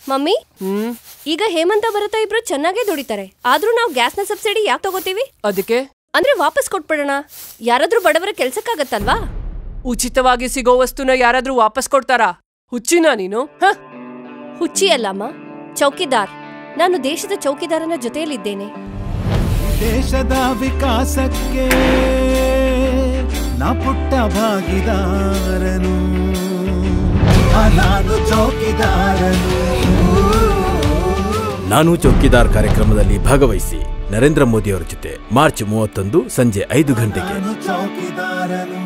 mummy ಹ್ಮ್ ಈಗ ಹೇಮಂತ ಭರತ ಇಬ್ರು ಚೆನ್ನಾಗೇ ದುಡಿತಾರೆ ಆದ್ರೂ ನಾವು ಗ್ಯಾಸ್ನ ಸಬ್ಸಿಡಿ ಯಾಕೆ ತಗೋತೀವಿ ಅದಕ್ಕೆ ಅಂದ್ರೆ ವಾಪಸ್ ಕೊಟ್ಬಿಡೋಣ ಯಾರಾದ್ರೂ ಬಡವರ ಕೆಲ್ಸಕ್ಕಾಗತ್ತಲ್ವಾ ಉಚಿತವಾಗಿ ಸಿಗೋ ವಸ್ತುನ ಯಾರಾದ್ರೂ ವಾಪಸ್ ಕೊಡ್ತಾರಾ ಹುಚ್ಚಿನ ನೀನು ಹ ಹುಚ್ಚಿ ಅಲ್ಲಮ್ಮ ಚೌಕಿದಾರ್ ನಾನು ದೇಶದ ಚೌಕಿದಾರನ ಜೊತೆಯಲ್ಲಿದ್ದೇನೆ ದೇಶದ ವಿಕಾಸಕ್ಕೆ ನಾ ಪುಟ್ಟ ಭಾಗಿದಾರನು ಆ ನಾನು ಚೌಕಿದಾರನು ನಾನು ಚೌಕಿದಾರ್ ಕಾರ್ಯಕ್ರಮದಲ್ಲಿ ಭಾಗವಹಿಸಿ ನರೇಂದ್ರ ಮೋದಿ ಅವರ ಜೊತೆ ಮಾರ್ಚ್ ಮೂವತ್ತೊಂದು ಸಂಜೆ ಐದು ಗಂಟೆಗೆ ನಾನು ಚೌಕಿದಾರನು